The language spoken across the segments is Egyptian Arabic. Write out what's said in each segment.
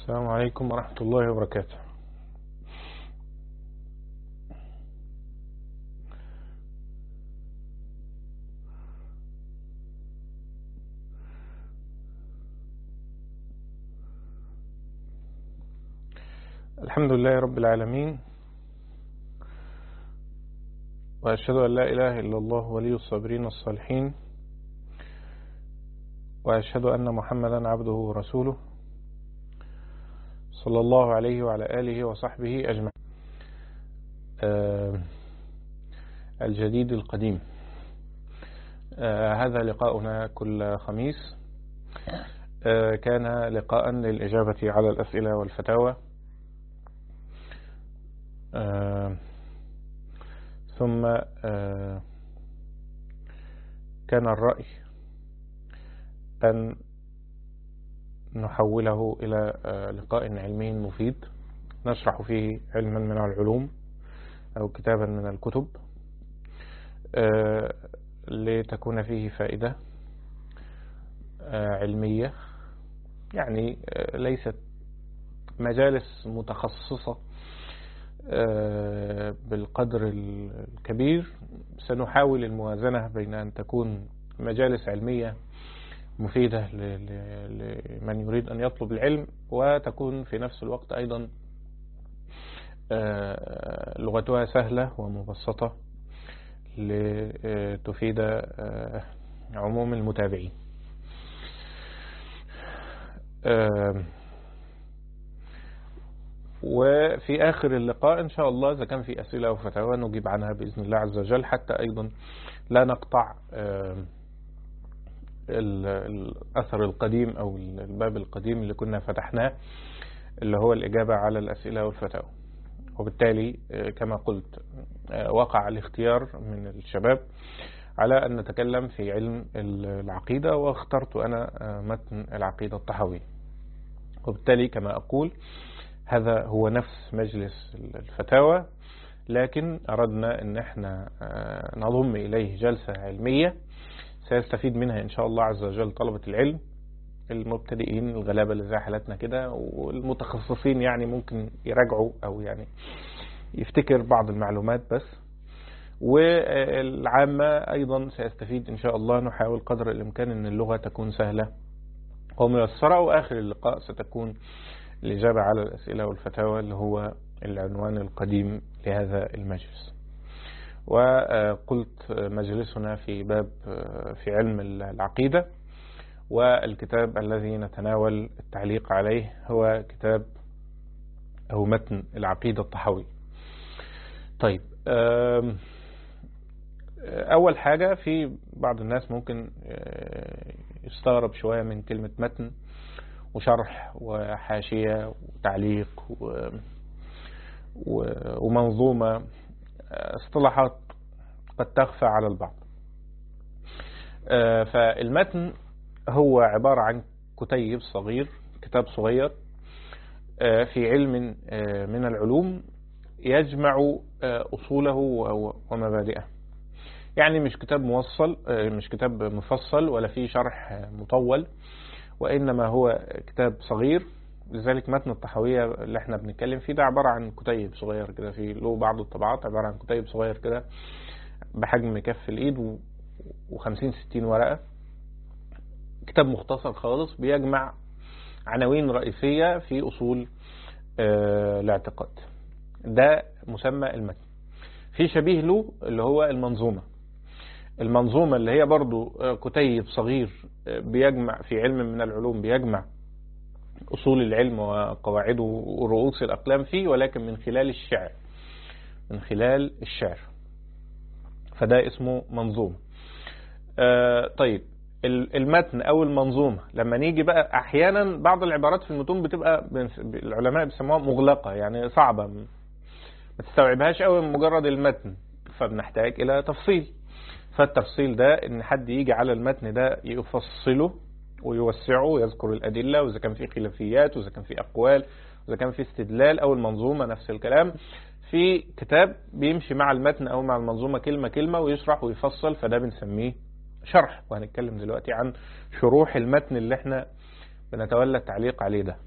السلام عليكم ورحمة الله وبركاته الحمد لله رب العالمين وأشهد أن لا إله إلا الله ولي الصابرين الصالحين وأشهد أن محمدا عبده ورسوله صلى الله عليه وعلى آله وصحبه أجمعين آه الجديد القديم آه هذا لقاؤنا كل خميس آه كان لقاء للإجابة على الأسئلة والفتاوى ثم كان الرأي أن نحوله إلى لقاء علمي مفيد نشرح فيه علما من العلوم أو كتابا من الكتب لتكون فيه فائدة علمية يعني ليست مجالس متخصصة بالقدر الكبير سنحاول الموازنة بين أن تكون مجالس علمية مفيدة لمن يريد أن يطلب العلم وتكون في نفس الوقت أيضا لغتها سهلة ومبسطة لتفيد عموم المتابعين وفي آخر اللقاء إن شاء الله إذا كان في أسئلة أو فتاوى نجيب عنها بإذن الله عز وجل حتى أيضا لا نقطع الأثر القديم أو الباب القديم اللي كنا فتحناه اللي هو الإجابة على الأسئلة والفتاوى وبالتالي كما قلت وقع الاختيار من الشباب على أن نتكلم في علم العقيدة واخترت أنا متن العقيدة الطحوية وبالتالي كما أقول هذا هو نفس مجلس الفتاوى لكن أردنا أن احنا نضم إليه جلسة علمية سيستفيد منها إن شاء الله عز وجل طلبة العلم المبتدئين الغلابة اللي زي حالتنا كده والمتخصصين يعني ممكن يراجعوا أو يعني يفتكر بعض المعلومات بس والعامة أيضا سيستفيد إن شاء الله نحاول قدر الإمكان أن اللغة تكون سهلة وميسرة وآخر اللقاء ستكون الإجابة على الأسئلة والفتاوى اللي هو العنوان القديم لهذا المجلس وقلت مجلسنا في باب في علم العقيدة والكتاب الذي نتناول التعليق عليه هو كتاب أو متن العقيدة الطحوي طيب أول حاجة في بعض الناس ممكن يستغرب شوية من كلمة متن وشرح وحاشية وتعليق و... و... ومنظومة اصطلاحات قد تخفى على البعض فالمتن هو عبارة عن كتيب صغير كتاب صغير في علم من العلوم يجمع أصوله ومبادئه يعني مش كتاب موصل مش كتاب مفصل ولا فيه شرح مطول وإنما هو كتاب صغير لذلك متن الطحوية اللي احنا بنتكلم فيه ده عبارة عن كتيب صغير كده في له بعض الطبعات عبارة عن كتيب صغير كده بحجم كف الإيد وخمسين ستين ورقة كتاب مختصر خالص بيجمع عناوين رئيسية في أصول اه الاعتقاد ده مسمى المتن في شبيه له اللي هو المنظومة المنظومة اللي هي برضو كتيب صغير بيجمع في علم من العلوم بيجمع أصول العلم وقواعده ورؤوس الأقلام فيه ولكن من خلال الشعر من خلال الشعر فده اسمه منظومة آه طيب المتن أو المنظومة لما نيجي بقى أحيانا بعض العبارات في المتون بتبقى العلماء بيسموها مغلقة يعني صعبة ما تستوعبهاش قوي من مجرد المتن فبنحتاج إلى تفصيل فالتفصيل ده ان حد يجي على المتن ده يفصله ويوسعه ويذكر الأدلة وإذا كان في خلافيات وإذا كان في أقوال وإذا كان في استدلال أو المنظومة نفس الكلام في كتاب بيمشي مع المتن أو مع المنظومة كلمة كلمة ويشرح ويفصل فده بنسميه شرح وهنتكلم دلوقتي عن شروح المتن اللي احنا بنتولى التعليق عليه ده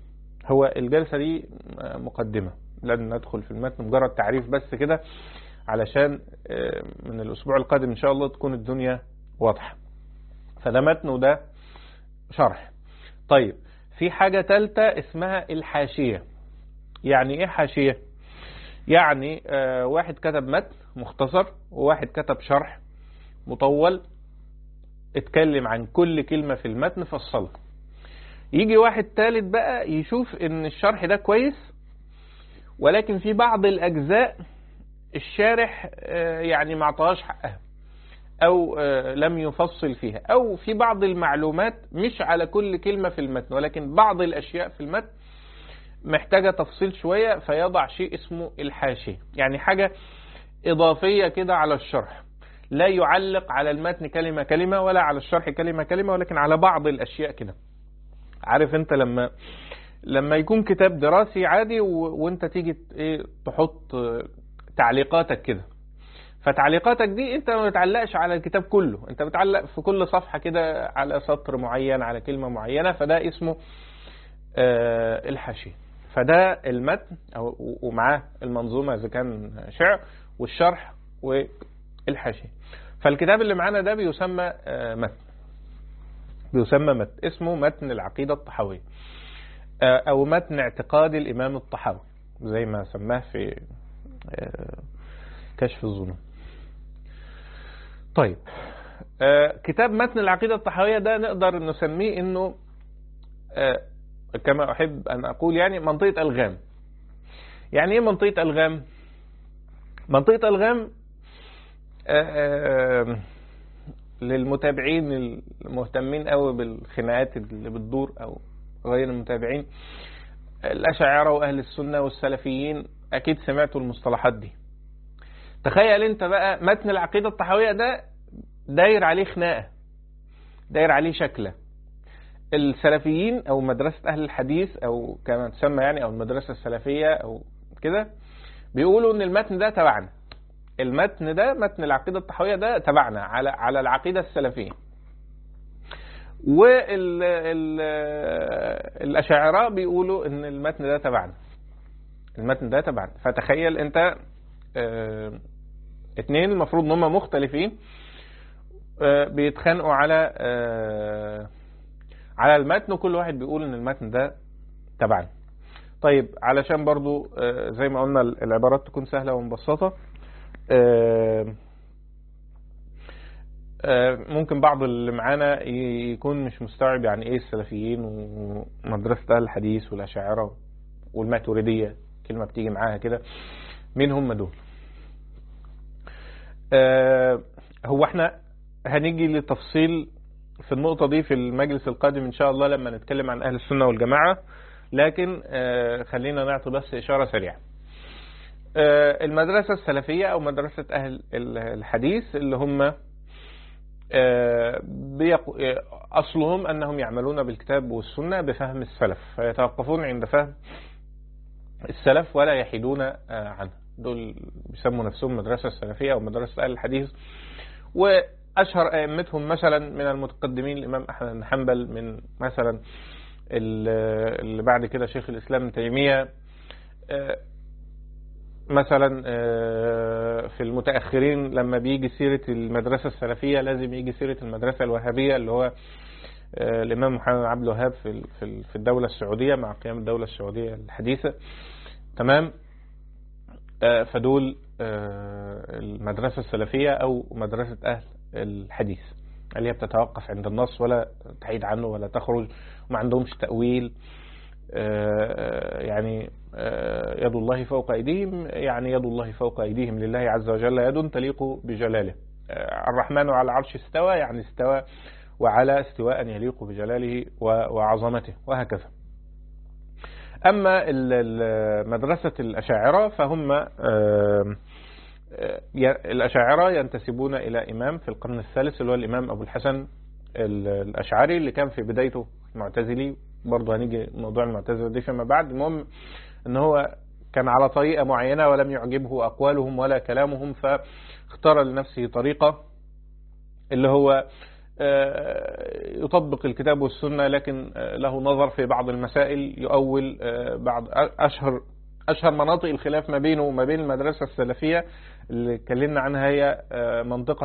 هو الجلسة دي مقدمة لن ندخل في المتن مجرد تعريف بس كده علشان من الأسبوع القادم إن شاء الله تكون الدنيا واضحة فده متن وده شرح طيب في حاجة تالتة اسمها الحاشية يعني ايه حاشية يعني آه واحد كتب متن مختصر وواحد كتب شرح مطول اتكلم عن كل كلمة في المتن فصلها يجي واحد تالت بقى يشوف ان الشرح ده كويس ولكن في بعض الاجزاء الشارح آه يعني ما عطاهاش حقها او آه لم يفصل فيها او في بعض المعلومات مش على كل كلمة في المتن ولكن بعض الاشياء في المتن محتاجة تفصيل شوية فيضع شيء اسمه الحاشية يعني حاجة إضافية كده على الشرح لا يعلق على المتن كلمة كلمة ولا على الشرح كلمة كلمة ولكن على بعض الأشياء كده عارف انت لما لما يكون كتاب دراسي عادي و... وانت تيجي ايه تحط تعليقاتك كده فتعليقاتك دي انت ما بتعلقش على الكتاب كله انت بتعلق في كل صفحة كده على سطر معين على كلمة معينة فده اسمه آه الحاشية فده المتن أو ومعاه المنظومة إذا كان شعر والشرح والحاشية فالكتاب اللي معانا ده بيسمى متن بيسمى متن اسمه متن العقيدة الطحاوية أو متن اعتقاد الإمام الطحاوي زي ما سماه في كشف الظنون طيب كتاب متن العقيدة الطحاوية ده نقدر نسميه انه كما أحب أن أقول يعني منطقة ألغام يعني إيه منطقة ألغام منطقة ألغام للمتابعين المهتمين قوي بالخناقات اللي بتدور أو غير المتابعين الأشاعرة وأهل السنة والسلفيين أكيد سمعتوا المصطلحات دي تخيل أنت بقى متن العقيدة الطحاوية ده داير عليه خناقة داير عليه شكله السلفيين او مدرسة اهل الحديث او كما تسمى يعني او المدرسة السلفية او كده بيقولوا ان المتن ده تبعنا المتن ده متن العقيدة الطحاوية ده تبعنا على على العقيدة السلفية والاشاعرة بيقولوا ان المتن ده تبعنا المتن ده تبعنا فتخيل انت اه اتنين المفروض ان هم مختلفين اه بيتخانقوا على اه على المتن وكل واحد بيقول ان المتن ده تبعنا طيب علشان برضو زي ما قلنا العبارات تكون سهلة ومبسطة ممكن بعض اللي معانا يكون مش مستوعب يعني ايه السلفيين ومدرسة اهل الحديث والاشاعرة والماتوريدية كلمة بتيجي معاها كده مين هم دول هو احنا هنيجي لتفصيل في النقطة دي في المجلس القادم إن شاء الله لما نتكلم عن أهل السنة والجماعة لكن خلينا نعطي بس إشارة سريعة المدرسة السلفية أو مدرسة أهل الحديث اللي هم أصلهم أنهم يعملون بالكتاب والسنة بفهم السلف فيتوقفون عند فهم السلف ولا يحيدون عنه دول بيسموا نفسهم مدرسة السلفية أو مدرسة أهل الحديث و أشهر أئمتهم مثلا من المتقدمين الإمام أحمد بن حنبل من مثلا اللي بعد كده شيخ الإسلام ابن تيمية مثلا في المتأخرين لما بيجي سيرة المدرسة السلفية لازم يجي سيرة المدرسة الوهابية اللي هو الإمام محمد عبد الوهاب في في الدولة السعودية مع قيام الدولة السعودية الحديثة تمام فدول المدرسة السلفية أو مدرسة أهل الحديث اللي هي بتتوقف عند النص ولا تحيد عنه ولا تخرج وما عندهمش تأويل يعني يد الله فوق أيديهم يعني يد الله فوق أيديهم لله عز وجل يد تليق بجلاله الرحمن على العرش استوى يعني استوى وعلى استواء يليق بجلاله وعظمته وهكذا أما مدرسة الأشاعرة فهم الأشاعرة ينتسبون إلى إمام في القرن الثالث اللي هو الإمام أبو الحسن الأشعري اللي كان في بدايته معتزلي برضه هنيجي موضوع المعتزلة دي فيما بعد المهم ان هو كان على طريقة معينة ولم يعجبه أقوالهم ولا كلامهم فاختار لنفسه طريقة اللي هو يطبق الكتاب والسنة لكن له نظر في بعض المسائل يؤول بعض أشهر أشهر مناطق الخلاف ما بينه وما بين المدرسة السلفية اللي اتكلمنا عنها هي منطقة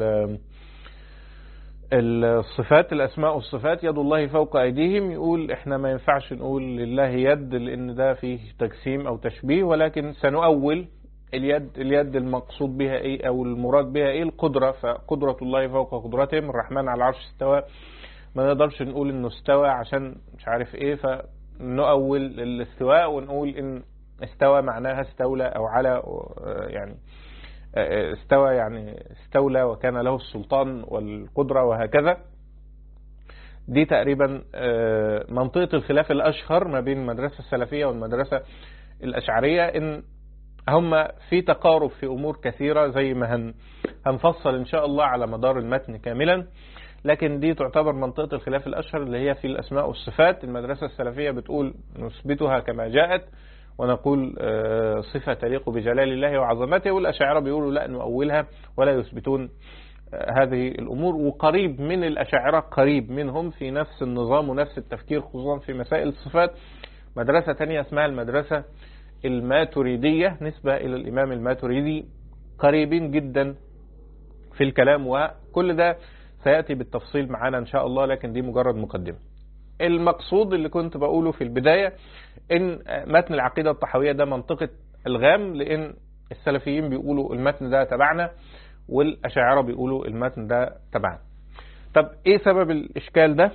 الصفات الأسماء والصفات يد الله فوق أيديهم يقول إحنا ما ينفعش نقول لله يد لأن ده فيه تجسيم أو تشبيه ولكن سنؤول اليد اليد المقصود بها ايه او المراد بها ايه القدرة فقدرة الله فوق قدرتهم الرحمن على العرش استوى ما نقدرش نقول انه استوى عشان مش عارف ايه فنؤول الاستواء ونقول ان استوى معناها استولى او على يعني استوى يعني استولى وكان له السلطان والقدرة وهكذا دي تقريبا منطقة الخلاف الأشهر ما بين المدرسة السلفية والمدرسة الأشعرية إن هم في تقارب في أمور كثيرة زي ما هن هنفصل إن شاء الله على مدار المتن كاملا لكن دي تعتبر منطقة الخلاف الأشهر اللي هي في الأسماء والصفات المدرسة السلفية بتقول نثبتها كما جاءت ونقول صفة تليق بجلال الله وعظمته والأشاعرة بيقولوا لا نؤولها ولا يثبتون هذه الأمور وقريب من الأشاعرة قريب منهم في نفس النظام ونفس التفكير خصوصا في مسائل الصفات مدرسة تانية اسمها المدرسة الماتريدية نسبة إلى الإمام الماتريدي قريبين جدا في الكلام وكل ده سيأتي بالتفصيل معانا إن شاء الله لكن دي مجرد مقدمة المقصود اللي كنت بقوله في البداية إن متن العقيدة الطحوية ده منطقة الغام لأن السلفيين بيقولوا المتن ده تبعنا والأشاعرة بيقولوا المتن ده تبعنا طب إيه سبب الإشكال ده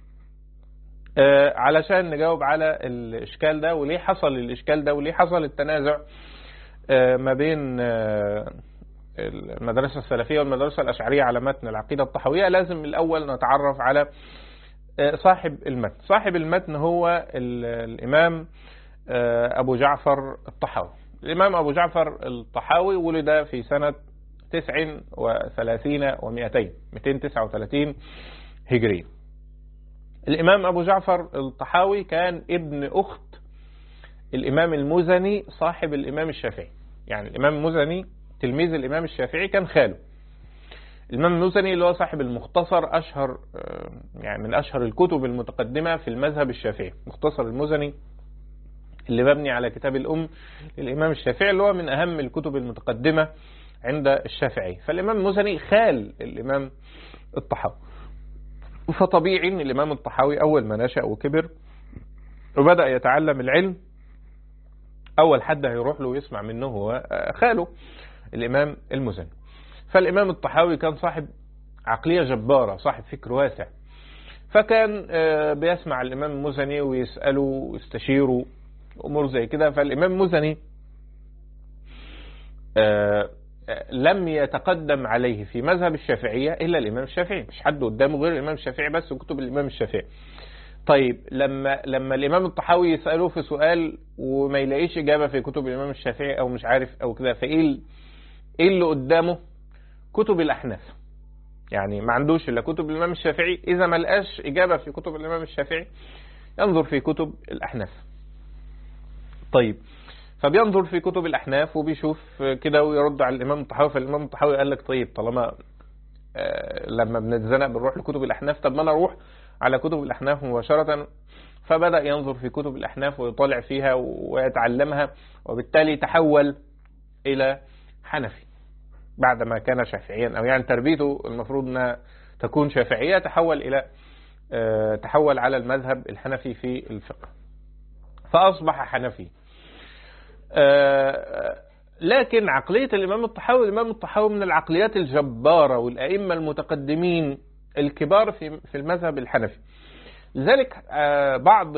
آه علشان نجاوب على الإشكال ده وليه حصل الإشكال ده وليه حصل التنازع آه ما بين آه المدرسة السلفية والمدرسة الأشعرية على متن العقيدة الطحوية لازم الأول نتعرف على صاحب المتن صاحب المتن هو الإمام أبو جعفر الطحاوي الإمام أبو جعفر الطحاوي ولد في سنة 39 و200 239 هجري الإمام أبو جعفر الطحاوي كان ابن أخت الإمام المزني صاحب الإمام الشافعي يعني الإمام المزني تلميذ الإمام الشافعي كان خاله الإمام المزني اللي هو صاحب المختصر أشهر يعني من أشهر الكتب المتقدمة في المذهب الشافعي مختصر المزني اللي مبني على كتاب الأم للإمام الشافعي اللي هو من أهم الكتب المتقدمة عند الشافعي فالإمام المزني خال الإمام الطحاوي فطبيعي ان الامام الطحاوي اول ما نشأ وكبر وبدأ يتعلم العلم اول حد هيروح له ويسمع منه هو خاله الامام المزني فالامام الطحاوي كان صاحب عقلية جبارة صاحب فكر واسع فكان بيسمع الامام المزني ويسأله ويستشيره امور زي كده فالامام المزني لم يتقدم عليه في مذهب الشافعية إلا الإمام الشافعي مش حد قدامه غير الإمام الشافعي بس وكتب الإمام الشافعي طيب لما لما الإمام الطحاوي يسأله في سؤال وما يلاقيش إجابة في كتب الإمام الشافعي أو مش عارف أو كده فإيه إيه اللي قدامه كتب الأحناف يعني ما عندوش إلا كتب الإمام الشافعي إذا ما لقاش إجابة في كتب الإمام الشافعي ينظر في كتب الأحناف طيب فبينظر في كتب الأحناف وبيشوف كده ويرد على الإمام الطحاوي فالإمام الطحاوي قال لك طيب طالما لما بنتزنق بنروح لكتب الأحناف طب ما أنا أروح على كتب الأحناف مباشرة فبدأ ينظر في كتب الأحناف ويطالع فيها ويتعلمها وبالتالي تحول إلى حنفي بعدما كان شافعيا أو يعني تربيته المفروض أنها تكون شافعية تحول إلى تحول على المذهب الحنفي في الفقه فأصبح حنفي لكن عقلية الإمام الطحاوي الإمام الطحاوي من العقليات الجبارة والأئمة المتقدمين الكبار في في المذهب الحنفي لذلك بعض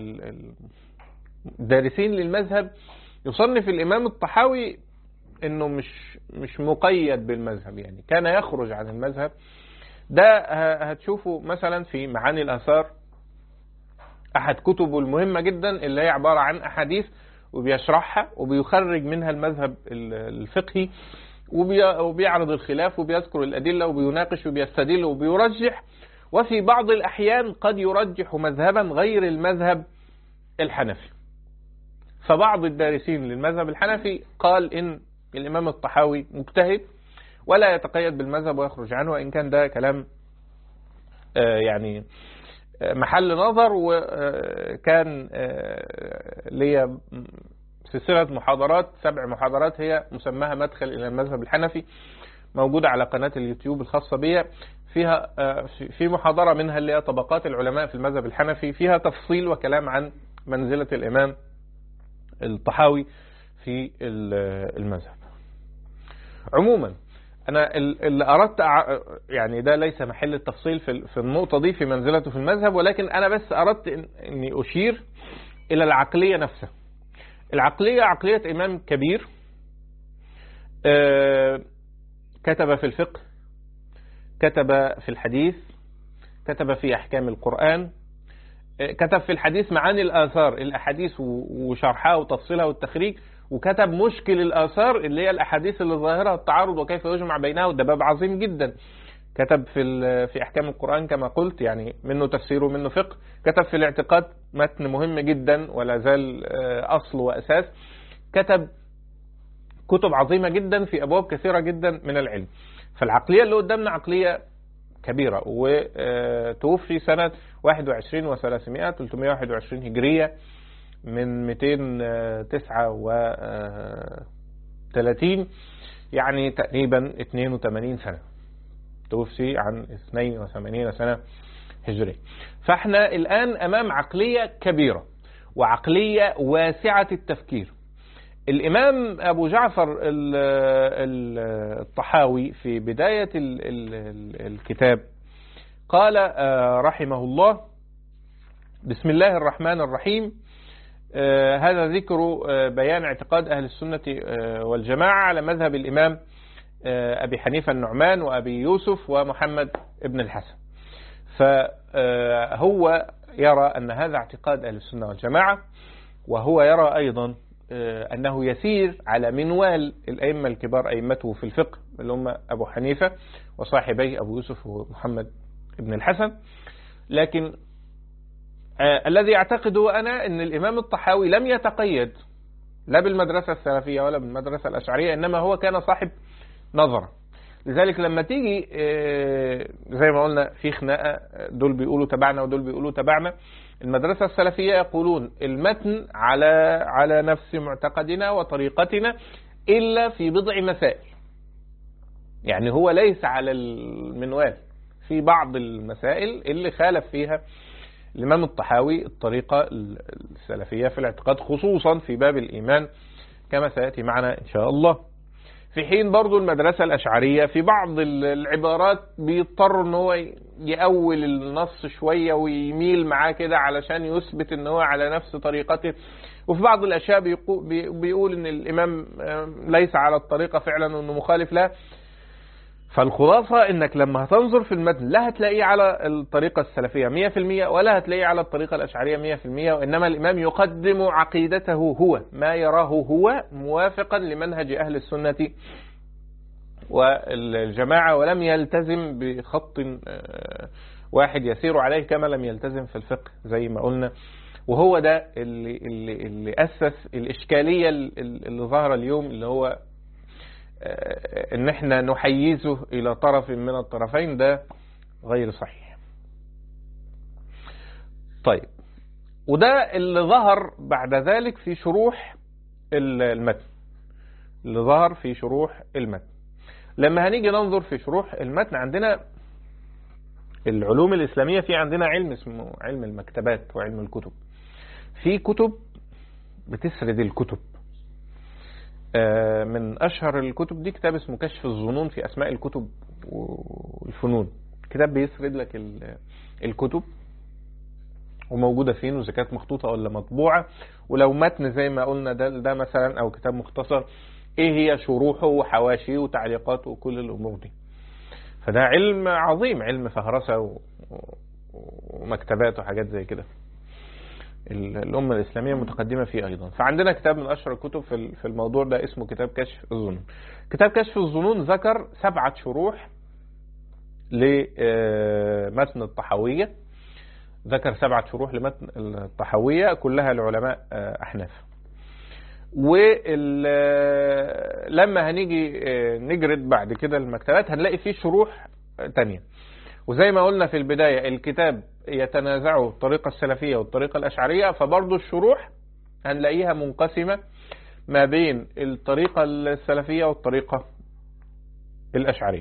الدارسين للمذهب يصنف الإمام الطحاوي انه مش مش مقيد بالمذهب يعني كان يخرج عن المذهب ده هتشوفه مثلا في معاني الآثار أحد كتبه المهمة جدا اللي هي عبارة عن أحاديث وبيشرحها وبيخرج منها المذهب الفقهي وبيعرض الخلاف وبيذكر الأدلة وبيناقش وبيستدل وبيرجح وفي بعض الأحيان قد يرجح مذهبا غير المذهب الحنفي فبعض الدارسين للمذهب الحنفي قال إن الإمام الطحاوي مجتهد ولا يتقيد بالمذهب ويخرج عنه وإن كان ده كلام يعني محل نظر وكان ليا سلسلة محاضرات سبع محاضرات هي مسماها مدخل إلى المذهب الحنفي موجودة على قناة اليوتيوب الخاصة بي فيها في محاضرة منها اللي هي طبقات العلماء في المذهب الحنفي فيها تفصيل وكلام عن منزلة الإمام الطحاوي في المذهب عموما أنا اللي أردت يعني ده ليس محل التفصيل في النقطة دي في منزلته في المذهب ولكن أنا بس أردت أني أشير إلى العقلية نفسها العقلية عقلية إمام كبير كتب في الفقه كتب في الحديث كتب في أحكام القرآن كتب في الحديث معاني الآثار الأحاديث وشرحها وتفصيلها والتخريج وكتب مشكل الآثار اللي هي الأحاديث اللي ظاهرها التعارض وكيف يجمع بينها وده باب عظيم جدا كتب في في أحكام القرآن كما قلت يعني منه تفسير ومنه فقه كتب في الاعتقاد متن مهم جدا ولا زال أصل وأساس كتب كتب عظيمة جدا في أبواب كثيرة جدا من العلم فالعقلية اللي قدامنا عقلية كبيرة وتوفي سنة 21 و300 321 هجرية من 239 يعني تقريبا 82 سنة توفي عن 82 سنة هجرية فاحنا الآن أمام عقلية كبيرة وعقلية واسعة التفكير الإمام أبو جعفر الطحاوي في بداية الكتاب قال رحمه الله بسم الله الرحمن الرحيم هذا ذكر بيان اعتقاد أهل السنة والجماعة على مذهب الإمام أبي حنيفة النعمان وأبي يوسف ومحمد ابن الحسن فهو يرى أن هذا اعتقاد أهل السنة والجماعة وهو يرى أيضا أنه يسير على منوال الأئمة الكبار أئمته في الفقه اللي هم أبو حنيفة وصاحبيه أبو يوسف ومحمد ابن الحسن لكن آه الذي أعتقده أنا أن الإمام الطحاوي لم يتقيد لا بالمدرسة السلفية ولا بالمدرسة الأشعرية إنما هو كان صاحب نظرة لذلك لما تيجي آه زي ما قلنا في خناقة دول بيقولوا تبعنا ودول بيقولوا تبعنا المدرسة السلفية يقولون المتن على على نفس معتقدنا وطريقتنا إلا في بضع مسائل يعني هو ليس على المنوال في بعض المسائل اللي خالف فيها الإمام الطحاوي الطريقة السلفية في الاعتقاد خصوصا في باب الإيمان كما سيأتي معنا إن شاء الله في حين برضو المدرسة الأشعرية في بعض العبارات بيضطر ان هو يأول النص شوية ويميل معاه كده علشان يثبت ان هو على نفس طريقته وفي بعض الأشياء بيقول ان الإمام ليس على الطريقة فعلا وانه مخالف لها فالخلاصة انك لما هتنظر في المتن لا هتلاقيه على الطريقة السلفية 100% ولا هتلاقيه على الطريقة الأشعرية 100% وإنما الإمام يقدم عقيدته هو ما يراه هو موافقا لمنهج أهل السنة والجماعة ولم يلتزم بخط واحد يسير عليه كما لم يلتزم في الفقه زي ما قلنا وهو ده اللي, اللي, اللي أسس الإشكالية اللي ظهر اليوم اللي هو ان احنا نحيزه الى طرف من الطرفين ده غير صحيح طيب وده اللي ظهر بعد ذلك في شروح المتن اللي ظهر في شروح المتن لما هنيجي ننظر في شروح المتن عندنا العلوم الإسلامية في عندنا علم اسمه علم المكتبات وعلم الكتب في كتب بتسرد الكتب من أشهر الكتب دي كتاب اسمه كشف الظنون في أسماء الكتب والفنون كتاب بيسرد لك الكتب وموجودة فين وإذا كانت مخطوطة ولا مطبوعة ولو متن زي ما قلنا ده, ده مثلا أو كتاب مختصر إيه هي شروحه وحواشيه وتعليقاته وكل الأمور دي فده علم عظيم علم فهرسة ومكتبات وحاجات زي كده الأمة الإسلامية متقدمة فيه أيضا فعندنا كتاب من أشهر الكتب في الموضوع ده اسمه كتاب كشف الظنون كتاب كشف الظنون ذكر سبعة شروح لمتن الطحاوية ذكر سبعة شروح لمتن الطحاوية كلها العلماء أحناف ولما هنيجي نجرد بعد كده المكتبات هنلاقي فيه شروح تانية وزي ما قلنا في البداية الكتاب يتنازعه الطريقة السلفية والطريقة الأشعرية فبرضو الشروح هنلاقيها منقسمة ما بين الطريقة السلفية والطريقة الأشعرية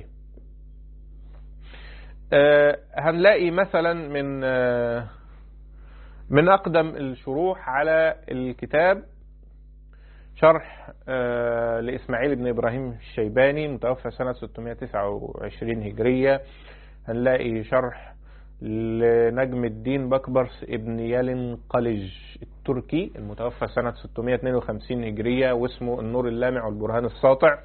آه، هنلاقي مثلا من آه، من أقدم الشروح على الكتاب شرح آه، لإسماعيل بن إبراهيم الشيباني متوفى سنة 629 هجرية هنلاقي شرح لنجم الدين بكبرس ابن يلن قلج التركي المتوفى سنة 652 هجرية واسمه النور اللامع والبرهان الساطع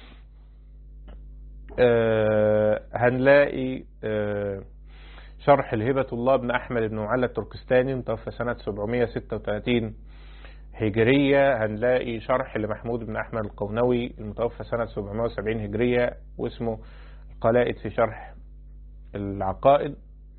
آه، هنلاقي آه، شرح الهبة الله بن أحمد بن معلى التركستاني متوفى سنة 736 هجرية هنلاقي شرح لمحمود بن أحمد القونوي المتوفى سنة 770 هجرية واسمه القلائد في شرح العقائد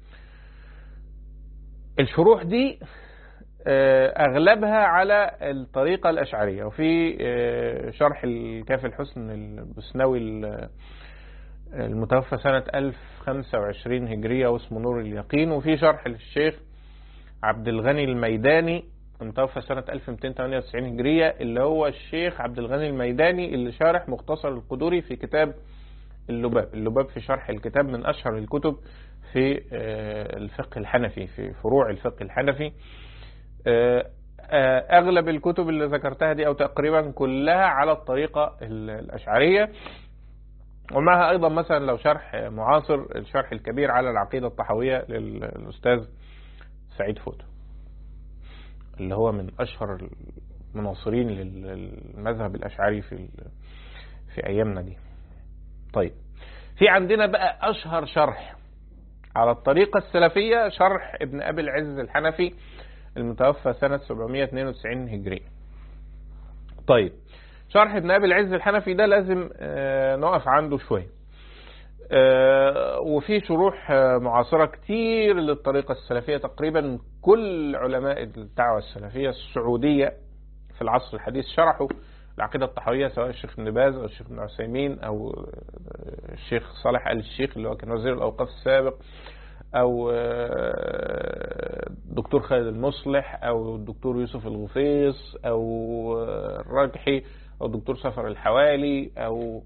الشروح دي آه، أغلبها على الطريقة الأشعرية وفي آه، شرح الكاف الحسن البسنوي ال- المتوفى سنة 1025 هجرية واسمه نور اليقين وفي شرح للشيخ عبد الغني الميداني المتوفى سنة 1298 هجرية اللي هو الشيخ عبد الغني الميداني اللي شارح مختصر القدوري في كتاب اللباب اللباب في شرح الكتاب من أشهر الكتب في آه، الفقه الحنفي في فروع الفقه الحنفي آه، آه، أغلب الكتب اللي ذكرتها دي أو تقريبا كلها على الطريقة ال- الأشعرية ومعها أيضا مثلا لو شرح معاصر الشرح الكبير على العقيدة الطحوية للأستاذ سعيد فوتو اللي هو من أشهر المناصرين للمذهب الأشعري في ال- في أيامنا دي طيب في عندنا بقى أشهر شرح على الطريقة السلفية شرح ابن أبي العز الحنفي المتوفى سنة 792 هجرية طيب شرح ابن أبي العز الحنفي ده لازم آه، نقف عنده شوية آه، وفي شروح آه، معاصرة كتير للطريقة السلفية تقريبا كل علماء الدعوة السلفية السعودية في العصر الحديث شرحوا العقيدة الطحاوية سواء الشيخ ابن باز أو الشيخ ابن عثيمين أو آه، الشيخ صالح آل الشيخ اللي هو كان وزير الأوقاف السابق أو آه، الدكتور خالد المصلح أو الدكتور يوسف الغفيص أو آه، الراجحي أو الدكتور سفر الحوالي أو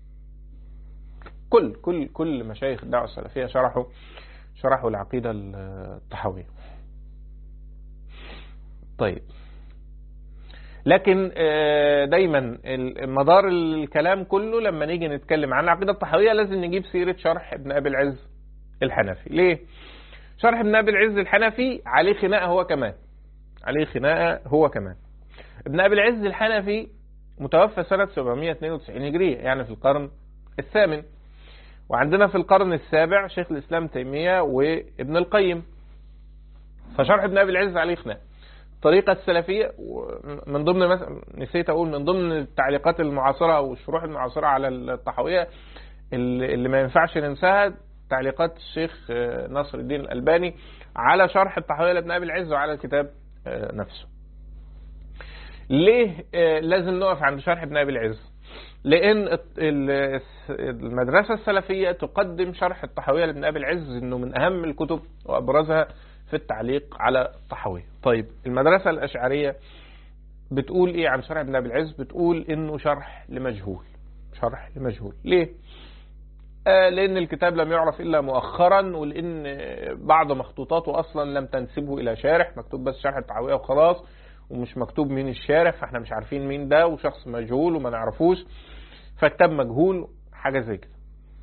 كل كل كل مشايخ الدعوة السلفية شرحوا شرحوا العقيدة الطحاوية طيب لكن آه، دايما ال- مدار الكلام كله لما نيجي نتكلم عن العقيدة الطحاوية لازم نجيب سيرة شرح ابن أبي العز الحنفي ليه؟ شرح ابن أبي العز الحنفي عليه خناقة هو كمان عليه خناقة هو كمان ابن أبي العز الحنفي متوفى سنة 792 هجرية يعني في القرن الثامن وعندنا في القرن السابع شيخ الإسلام تيمية وابن القيم فشرح ابن أبي العز عليه خناقة الطريقة السلفية من ضمن مثلا نسيت أقول من ضمن التعليقات المعاصرة أو الشروح المعاصرة على الطحاوية اللي اللي ما ينفعش ننساها تعليقات الشيخ آه، ناصر الدين الألباني على شرح الطحاوية لابن أبي العز وعلى الكتاب آه، نفسه ليه آه، لازم نقف عند شرح ابن أبي العز لأن الت- ال- المدرسة السلفية تقدم شرح الطحاوية لابن أبي العز أنه من أهم الكتب وأبرزها في التعليق على الطحاوية طيب المدرسة الأشعرية بتقول إيه عن شرح ابن أبي العز بتقول إنه شرح لمجهول شرح لمجهول ليه آه، لأن الكتاب لم يعرف إلا مؤخرا ولأن آه، بعض مخطوطاته أصلا لم تنسبه إلى شارح مكتوب بس شرح الطحاوية وخلاص ومش مكتوب مين الشارح فاحنا مش عارفين مين ده وشخص مجهول وما نعرفوش فكتاب مجهول حاجة زي كده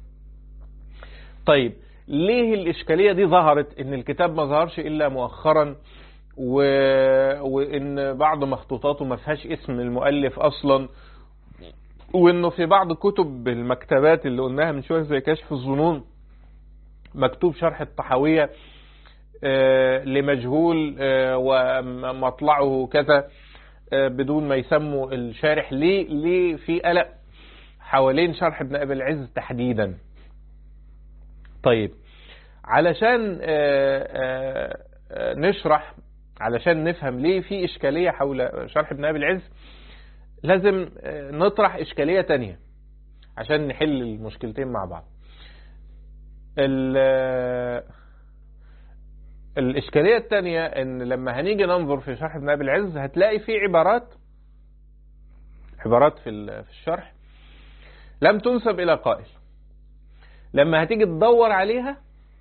طيب ليه الإشكالية دي ظهرت إن الكتاب ما ظهرش إلا مؤخرا و... وإن بعض مخطوطاته ما فيهاش اسم المؤلف أصلا وإنه في بعض كتب المكتبات اللي قلناها من شوية زي كشف الظنون مكتوب شرح الطحاوية آه، لمجهول آه، ومطلعه كذا آه، بدون ما يسموا الشارح ليه ليه في قلق حوالين شرح ابن ابي العز تحديدا طيب علشان آه، آه، آه، نشرح علشان نفهم ليه في إشكالية حول شرح ابن أبي العز لازم آه، نطرح إشكالية تانية عشان نحل المشكلتين مع بعض الإشكالية الثانية إن لما هنيجي ننظر في شرح ابن أبي العز هتلاقي في عبارات عبارات في الشرح لم تنسب إلى قائل لما هتيجي تدور عليها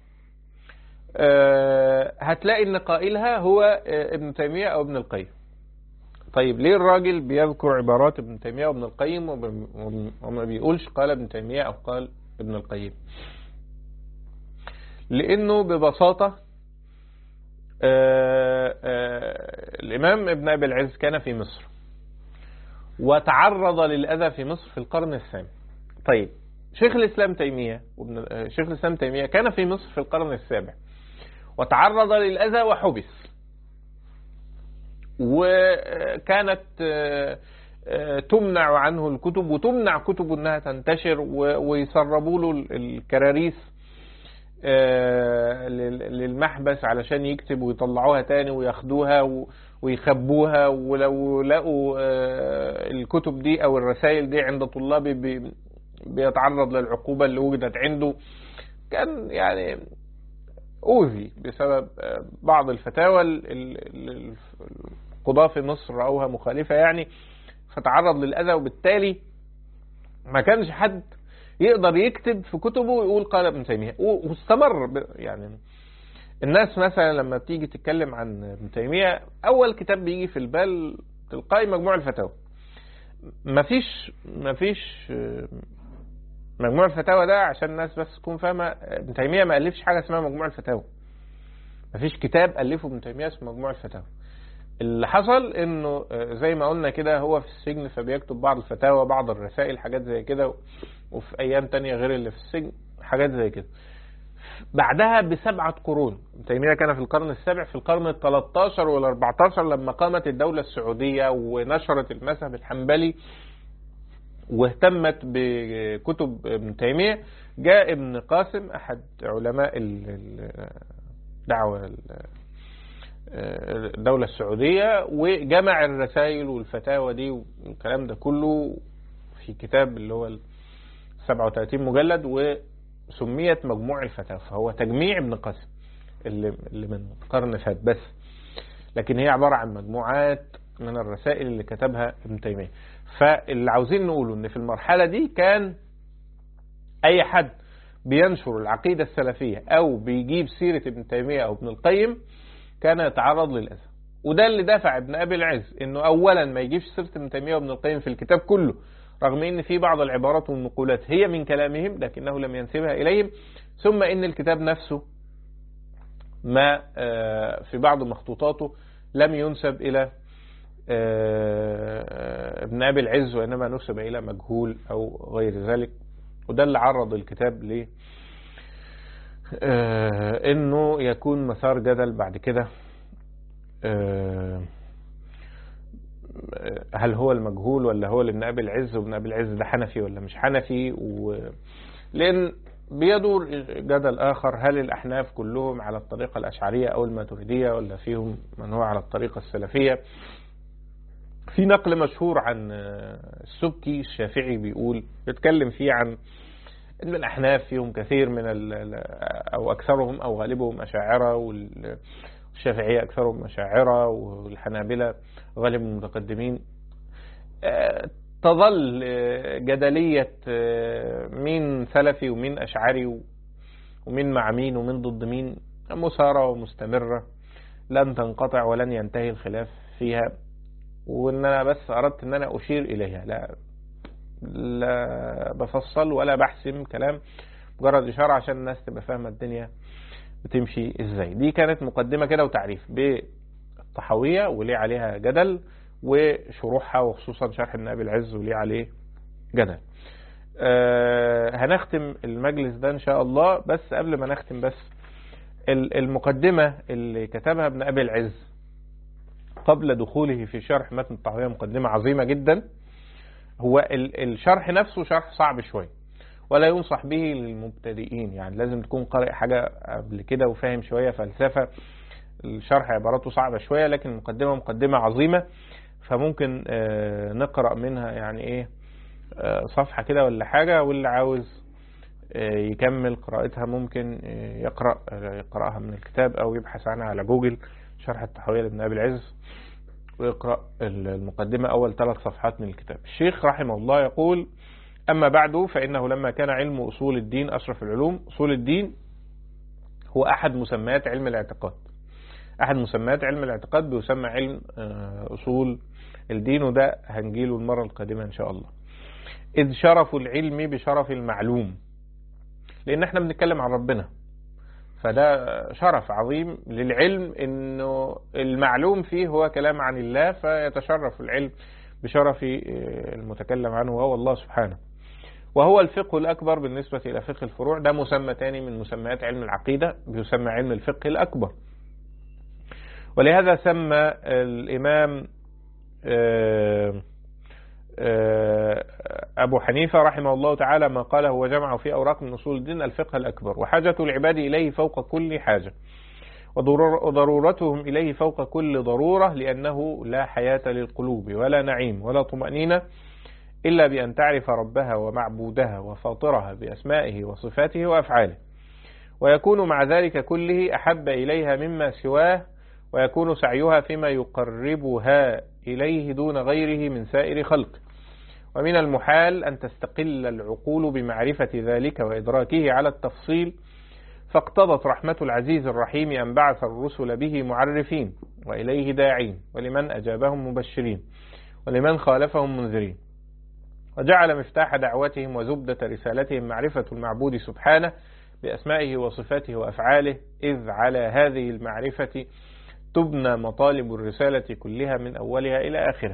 هتلاقي ان قائلها هو ابن تيمية او ابن القيم طيب ليه الراجل بيذكر عبارات ابن تيمية وابن القيم وما بيقولش قال ابن تيمية او قال ابن القيم لانه ببساطة الامام ابن ابي العز كان في مصر وتعرض للأذى في مصر في القرن الثامن طيب شيخ الإسلام تيمية وابن شيخ الإسلام تيمية كان في مصر في القرن السابع وتعرض للأذى وحبس وكانت تمنع عنه الكتب وتمنع كتبه انها تنتشر ويسربوا له الكراريس للمحبس علشان يكتب ويطلعوها تاني وياخدوها ويخبوها ولو لقوا الكتب دي او الرسائل دي عند طلاب بيتعرض للعقوبة اللي وجدت عنده كان يعني أوذي بسبب بعض الفتاوى القضاة في مصر رأوها مخالفة يعني فتعرض للأذى وبالتالي ما كانش حد يقدر يكتب في كتبه ويقول قال ابن تيمية واستمر يعني الناس مثلا لما بتيجي تتكلم عن ابن تيمية أول كتاب بيجي في البال تلقائي مجموع الفتاوى مفيش مفيش مجموع الفتاوى ده عشان الناس بس تكون فاهمة ابن تيمية ما ألفش حاجة اسمها مجموع الفتاوى مفيش كتاب ألفه ابن تيمية اسمه مجموع الفتاوى اللي حصل انه زي ما قلنا كده هو في السجن فبيكتب بعض الفتاوى بعض الرسائل حاجات زي كده وفي ايام تانية غير اللي في السجن حاجات زي كده بعدها بسبعة قرون ابن تيمية كان في القرن السابع في القرن ال 13 وال 14 لما قامت الدولة السعودية ونشرت المذهب الحنبلي واهتمت بكتب ابن تيمية جاء ابن قاسم أحد علماء الدعوة الدولة السعودية وجمع الرسائل والفتاوى دي والكلام ده كله في كتاب اللي هو 37 مجلد وسميت مجموع الفتاوى فهو تجميع ابن قاسم اللي, اللي من قرن فات بس لكن هي عبارة عن مجموعات من الرسائل اللي كتبها ابن تيمية فاللي عاوزين نقوله ان في المرحلة دي كان اي حد بينشر العقيدة السلفية او بيجيب سيرة ابن تيمية او ابن القيم كان يتعرض للأذى وده اللي دفع ابن أبي العز انه اولا ما يجيبش سيرة ابن تيمية وابن القيم في الكتاب كله رغم ان في بعض العبارات والنقولات هي من كلامهم لكنه لم ينسبها اليهم ثم ان الكتاب نفسه ما في بعض مخطوطاته لم ينسب الى ابن أبي العز وإنما نسب إلى مجهول أو غير ذلك وده اللي عرض الكتاب ليه انه يكون مسار جدل بعد كده هل هو المجهول ولا هو لابن ابي العز وابن ابي العز ده حنفي ولا مش حنفي و... لان بيدور جدل اخر هل الاحناف كلهم على الطريقه الاشعريه او الماتريديه ولا فيهم من هو على الطريقه السلفيه في نقل مشهور عن السبكي الشافعي بيقول بيتكلم فيه عن ان الاحناف فيهم كثير من او اكثرهم او غالبهم اشاعره والشافعيه اكثرهم اشاعره والحنابله غالب المتقدمين تظل جدليه مين سلفي ومين اشعري ومين مع مين ومين ضد مين مثاره ومستمره لن تنقطع ولن ينتهي الخلاف فيها وان انا بس اردت ان انا اشير اليها لا لا بفصل ولا بحسم كلام مجرد اشاره عشان الناس تبقى فاهمه الدنيا بتمشي ازاي دي كانت مقدمه كده وتعريف بالطحاويه وليه عليها جدل وشروحها وخصوصا شرح ابن ابي العز وليه عليه جدل أه هنختم المجلس ده ان شاء الله بس قبل ما نختم بس المقدمه اللي كتبها ابن ابي العز قبل دخوله في شرح متن الطحاوية مقدمة عظيمة جدا هو الشرح نفسه شرح صعب شوية ولا ينصح به للمبتدئين يعني لازم تكون قارئ حاجة قبل كده وفاهم شوية فلسفة الشرح عباراته صعبة شوية لكن المقدمة مقدمة عظيمة فممكن نقرأ منها يعني ايه صفحة كده ولا حاجة واللي عاوز يكمل قراءتها ممكن يقرأ يقرأها من الكتاب أو يبحث عنها على جوجل شرح التحوية لابن أبي العز ويقرأ المقدمة أول ثلاث صفحات من الكتاب الشيخ رحمه الله يقول أما بعد فإنه لما كان علم أصول الدين أشرف العلوم أصول الدين هو أحد مسميات علم الاعتقاد أحد مسميات علم الاعتقاد بيسمى علم أصول الدين وده هنجيله المرة القادمة إن شاء الله إذ شرف العلم بشرف المعلوم لأن احنا بنتكلم عن ربنا فده شرف عظيم للعلم انه المعلوم فيه هو كلام عن الله فيتشرف العلم بشرف المتكلم عنه وهو الله سبحانه وهو الفقه الأكبر بالنسبة إلى فقه الفروع ده مسمى تاني من مسميات علم العقيدة بيسمى علم الفقه الأكبر ولهذا سمى الإمام أبو حنيفة رحمه الله تعالى ما قاله وجمعه في أوراق من أصول الدين الفقه الأكبر وحاجة العباد إليه فوق كل حاجة وضرورتهم إليه فوق كل ضرورة لأنه لا حياة للقلوب ولا نعيم ولا طمأنينة إلا بأن تعرف ربها ومعبودها وفاطرها بأسمائه وصفاته وأفعاله ويكون مع ذلك كله أحب إليها مما سواه ويكون سعيها فيما يقربها إليه دون غيره من سائر خلقه ومن المحال أن تستقل العقول بمعرفة ذلك وإدراكه على التفصيل فاقتضت رحمة العزيز الرحيم أن بعث الرسل به معرفين وإليه داعين ولمن أجابهم مبشرين ولمن خالفهم منذرين وجعل مفتاح دعوتهم وزبدة رسالتهم معرفة المعبود سبحانه بأسمائه وصفاته وأفعاله إذ على هذه المعرفة تبنى مطالب الرسالة كلها من أولها إلى آخرها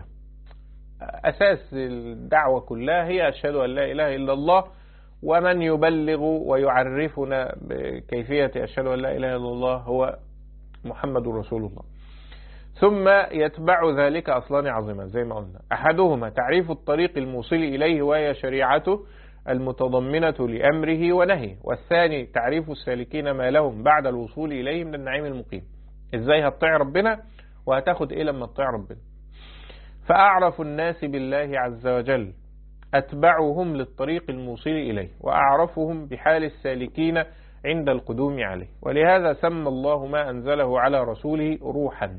أساس الدعوة كلها هي أشهد أن لا إله إلا الله ومن يبلغ ويعرفنا بكيفية أشهد أن لا إله إلا الله هو محمد رسول الله ثم يتبع ذلك أصلان عظيما زي ما قلنا أحدهما تعريف الطريق الموصل إليه وهي شريعته المتضمنة لأمره ونهيه والثاني تعريف السالكين ما لهم بعد الوصول إليه من النعيم المقيم إزاي هتطيع ربنا وهتاخد إيه لما تطيع ربنا فأعرف الناس بالله عز وجل أتبعهم للطريق الموصل إليه وأعرفهم بحال السالكين عند القدوم عليه ولهذا سمى الله ما أنزله على رسوله روحا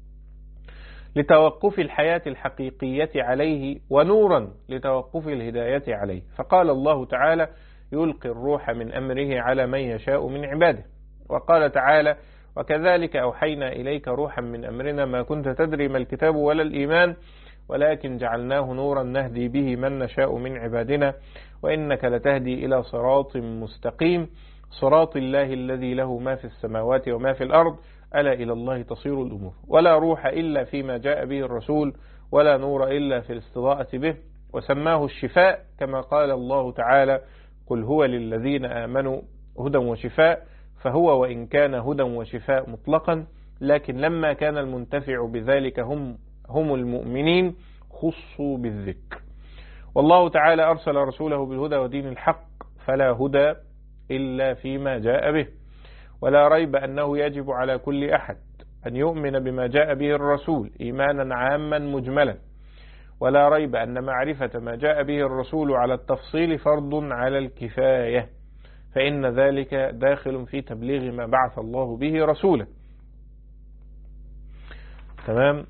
لتوقف الحياة الحقيقية عليه ونورا لتوقف الهداية عليه فقال الله تعالى يلقي الروح من أمره على من يشاء من عباده وقال تعالى وكذلك أوحينا إليك روحا من أمرنا ما كنت تدري ما الكتاب ولا الإيمان ولكن جعلناه نورا نهدي به من نشاء من عبادنا وإنك لتهدي إلى صراط مستقيم صراط الله الذي له ما في السماوات وما في الأرض ألا إلى الله تصير الأمور ولا روح إلا فيما جاء به الرسول ولا نور إلا في الاستضاءة به وسماه الشفاء كما قال الله تعالى قل هو للذين آمنوا هدى وشفاء فهو وإن كان هدى وشفاء مطلقا لكن لما كان المنتفع بذلك هم هم المؤمنين خصوا بالذكر والله تعالى أرسل رسوله بالهدى ودين الحق فلا هدى إلا فيما جاء به ولا ريب أنه يجب على كل أحد أن يؤمن بما جاء به الرسول إيمانا عاما مجملا ولا ريب أن معرفة ما جاء به الرسول على التفصيل فرض على الكفاية فإن ذلك داخل في تبليغ ما بعث الله به رسوله تمام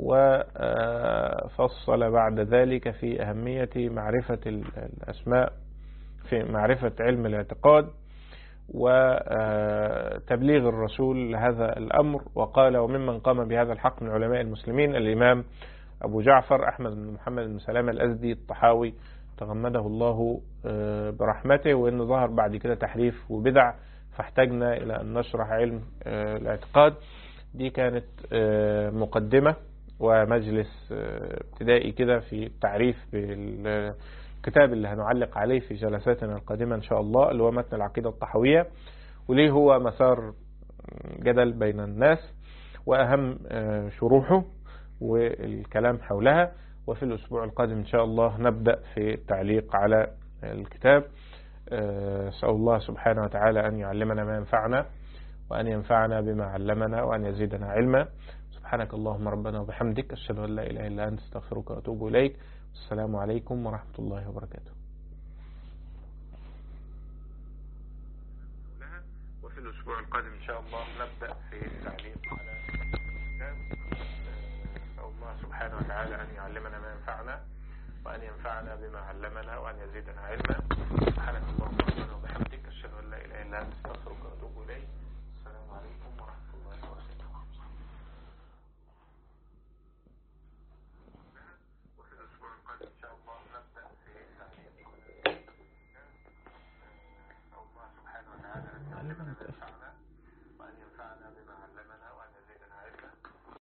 وفصل بعد ذلك في أهمية معرفة الأسماء في معرفة علم الاعتقاد وتبليغ الرسول لهذا الأمر وقال وممن قام بهذا الحق من علماء المسلمين الإمام أبو جعفر أحمد بن محمد بن سلامة الأزدي الطحاوي تغمده الله برحمته وإنه ظهر بعد كده تحريف وبدع فاحتاجنا إلى أن نشرح علم الاعتقاد دي كانت مقدمة ومجلس ابتدائي كده في التعريف بالكتاب اللي هنعلق عليه في جلساتنا القادمة إن شاء الله اللي هو متن العقيدة الطحوية وليه هو مسار جدل بين الناس وأهم شروحه والكلام حولها وفي الأسبوع القادم إن شاء الله نبدأ في التعليق على الكتاب أسأل الله سبحانه وتعالى أن يعلمنا ما ينفعنا وأن ينفعنا بما علمنا وأن يزيدنا علما سبحانك اللهم ربنا وبحمدك أشهد أن لا إله إلا أنت استغفرك وأتوب إليك السلام عليكم ورحمة الله وبركاته الأسبوع القادم إن شاء الله نبدأ في التعليق على الكتاب أسأل الله سبحانه وتعالى أن يعلمنا ما ينفعنا وأن ينفعنا بما علمنا وأن يزيدنا علما سبحانك اللهم ربنا وبحمدك أشهد أن لا إله إلا أنت أستغفرك وأتوب إليك السلام عليكم ورحمة الله